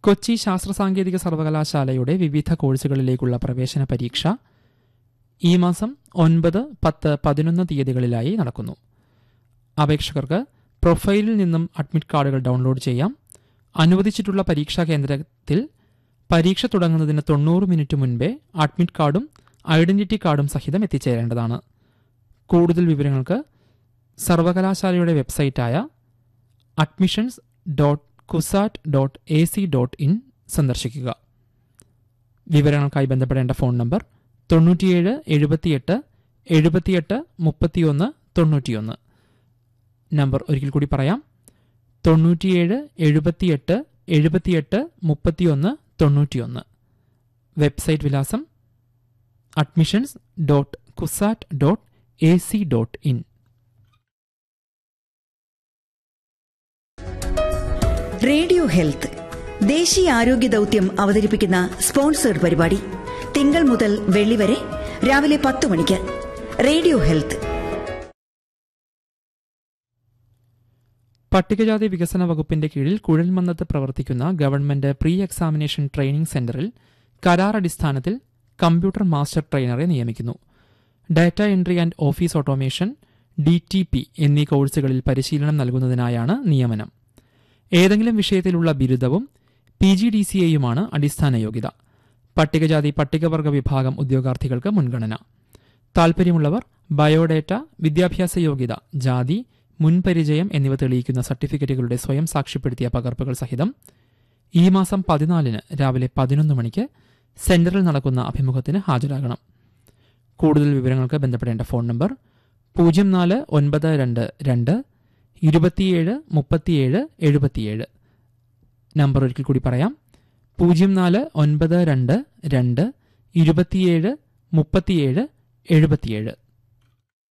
കൊച്ചി ശാസ്ത്ര സാങ്കേതിക സർവകലാശാലയുടെ വിവിധ കോഴ്സുകളിലേക്കുള്ള പ്രവേശന പരീക്ഷ ഈ മാസം ഒൻപത് പത്ത് പതിനൊന്ന് തീയതികളിലായി നടക്കുന്നു അപേക്ഷകർക്ക് പ്രൊഫൈലിൽ നിന്നും അഡ്മിറ്റ് കാർഡുകൾ ഡൗൺലോഡ് ചെയ്യാം അനുവദിച്ചിട്ടുള്ള പരീക്ഷാ കേന്ദ്രത്തിൽ പരീക്ഷ തുടങ്ങുന്നതിന് തൊണ്ണൂറ് മിനിറ്റ് മുൻപേ അഡ്മിറ്റ് കാർഡും ഐഡന്റിറ്റി കാർഡും സഹിതം എത്തിച്ചേരേണ്ടതാണ് കൂടുതൽ വിവരങ്ങൾക്ക് സർവകലാശാലയുടെ വെബ്സൈറ്റായ admissions dot CUSAT dot A C dot in സന്ദർശിക്കുക വിവരങ്ങൾക്കായി ബന്ധപ്പെടേണ്ട ഫോൺ നമ്പർ തൊണ്ണൂറ്റിയേഴ് എഴുപത്തിയെട്ട് എഴുപത്തിയെട്ട് മുപ്പത്തിയൊന്ന് തൊണ്ണൂറ്റിയൊന്ന് നമ്പർ ഒരിക്കൽ കൂടി പറയാം തൊണ്ണൂറ്റിയേഴ് എഴുപത്തിയെട്ട് എഴുപത്തിയെട്ട് മുപ്പത്തിയൊന്ന് തൊണ്ണൂറ്റിയൊന്ന് വെബ്സൈറ്റ് വിലാസം admissions dot CUSAT dot A C dot in radio health ദേശീയ ആരോഗ്യ ദൗത്യം അവതരിപ്പിക്കുന്ന സ്പോൺസേഡ് പരിപാടി തിങ്കൾ മുതൽ വെള്ളി വരെ രാവിലെ പത്ത് മണിക്ക് റേഡിയോ ഹെൽത്ത് പട്ടികജാതി വികസന വകുപ്പിന്റെ കീഴിൽ കുഴൽമന്നത്ത് പ്രവർത്തിക്കുന്ന ഗവൺമെന്റ് പ്രീ എക്സാമിനേഷൻ ട്രെയിനിംഗ് സെന്ററിൽ കരാർ അടിസ്ഥാനത്തിൽ കമ്പ്യൂട്ടർ മാസ്റ്റർ ട്രെയിനറെ നിയമിക്കുന്നു data entry and office automation D T P എന്നീ കോഴ്സുകളിൽ പരിശീലനം നൽകുന്നതിനായാണ് നിയമനം ഏതെങ്കിലും വിഷയത്തിലുള്ള ബിരുദവും പി ജി ഡി സി എയുമാണ് അടിസ്ഥാന യോഗ്യത പട്ടികജാതി പട്ടികവർഗ വിഭാഗം ഉദ്യോഗാർത്ഥികൾക്ക് മുൻഗണന താൽപ്പര്യമുള്ളവർ ബയോഡേറ്റ വിദ്യാഭ്യാസ യോഗ്യത ജാതി മുൻപരിചയം എന്നിവ തെളിയിക്കുന്ന സർട്ടിഫിക്കറ്റുകളുടെ സ്വയം സാക്ഷ്യപ്പെടുത്തിയ പകർപ്പുകൾ സഹിതം ഈ മാസം പതിനാലിന് രാവിലെ പതിനൊന്ന് മണിക്ക് സെന്ററിൽ നടക്കുന്ന അഭിമുഖത്തിന് ഹാജരാകണം കൂടുതൽ വിവരങ്ങൾക്ക് ബന്ധപ്പെടേണ്ട ഫോൺ നമ്പർ പൂജ്യം നാല് ഒൻപത് രണ്ട് രണ്ട് ഇരുപത്തിയേഴ് മുപ്പത്തിയേഴ് എഴുപത്തിയേഴ് നമ്പർ ഒരിക്കൽ കൂടി പറയാം പൂജ്യം നാല് ഒൻപത് രണ്ട് രണ്ട് ഇരുപത്തിയേഴ് മുപ്പത്തിയേഴ് എഴുപത്തിയേഴ്